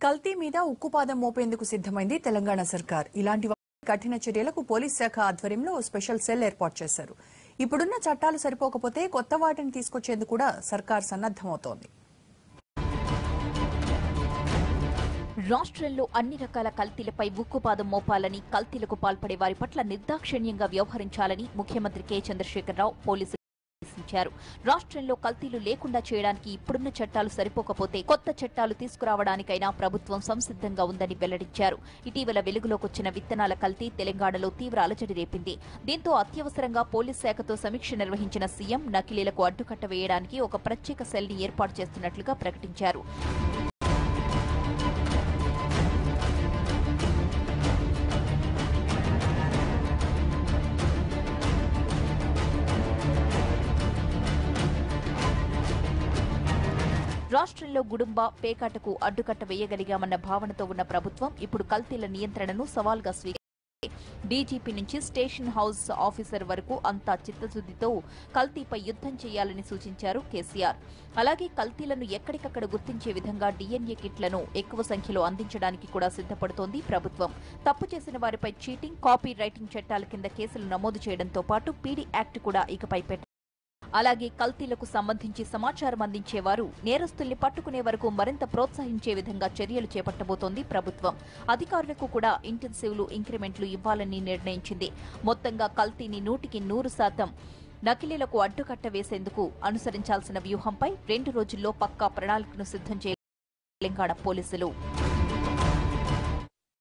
కల్తీ మీద ఉక్కుపాదం మోపేందుకు సిద్దమైంది తెలంగాణ సర్కార్ ఇలాంటి వారికి కఠిన చర్యలకు పోలీస్ శాఖ ఆధ్వర్యంలో ఓ స్పెషల్ సెల్ ఏర్పాటు చేశారు ఇప్పుడున్న చట్టాలు సరిపోకపోతే కొత్త వాటిని తీసుకొచ్చేందుకు కూడా సర్కార్ సన్నద్దమవుతోంది రాష్ట్రంలో అన్ని రకాల కల్తీలపై ఉక్కుపాదం మోపాలని కల్తీలకు పాల్పడే వారి పట్ల నిర్దాక్షిణ్యంగా వ్యవహరించాలని ముఖ్యమంత్రి కె చంద్రశేఖరరావు పోలీసులు ఆదేశించారు రాష్ట్రంలో కల్తీలు లేకుండా చేయడానికి ఇప్పుడున్న చట్టాలు సరిపోకపోతే కొత్త చట్టాలు తీసుకురావడానికైనా ప్రభుత్వం సంసిద్ధంగా ఉందని వెల్లడించారు ఇటీవల వెలుగులోకొచ్చిన విత్తనాల కల్తీ తెలంగాణలో తీవ్ర అలజడి రేపింది దీంతో అత్యవసరంగా పోలీస్ శాఖతో సమీక్ష నిర్వహించిన సీఎం నకిలీలకు అడ్డుకట్ట వేయడానికి ఒక ప్రత్యేక సెల్ని ఏర్పాటు చేస్తున్నట్లుగా ప్రకటించారు రాష్ట్రంలో గుడుంబ పేకాటకు అడ్డుకట్ట వేయగలిగామన్న భావనతో ఉన్న ప్రభుత్వం ఇప్పుడు కల్తీల నియంత్రణను సవాల్గా స్వీకరించింది డీజీపీ నుంచి స్టేషన్ హౌస్ ఆఫీసర్ వరకు అంతా చిత్తశుద్దితో కల్తీపై యుద్ధం చేయాలని సూచించారు కేసీఆర్ అలాగే కల్తీలను ఎక్కడికక్కడ గుర్తించే విధంగా డీఎన్ఏ కిట్లను ఎక్కువ సంఖ్యలో అందించడానికి కూడా సిద్ధపడుతోంది ప్రభుత్వం తప్పు చేసిన వారిపై చీటింగ్ కాపీ రైటింగ్ చట్టాల కింద కేసులు నమోదు చేయడంతో పాటు పీడీ యాక్ట్ కూడా ఇకపై పెట్ట అలాగే కల్తీలకు సంబంధించి సమాచారం అందించేవారు నేరస్తుల్ని పట్టుకునే వరకు మరింత ప్రోత్సహించే విధంగా చర్యలు చేపట్టబోతోంది ప్రభుత్వం అధికారులకు కూడా ఇంటెన్సివ్లు ఇంక్రిమెంట్లు ఇవ్వాలని నిర్ణయించింది మొత్తంగా కల్తీని నూటికి నూరు శాతం నకిలీలకు అడ్డుకట్ట వేసేందుకు అనుసరించాల్సిన వ్యూహంపై రెండు రోజుల్లో పక్కా ప్రణాళికను సిద్ధం చేయాలి తెలంగాణ పోలీసులు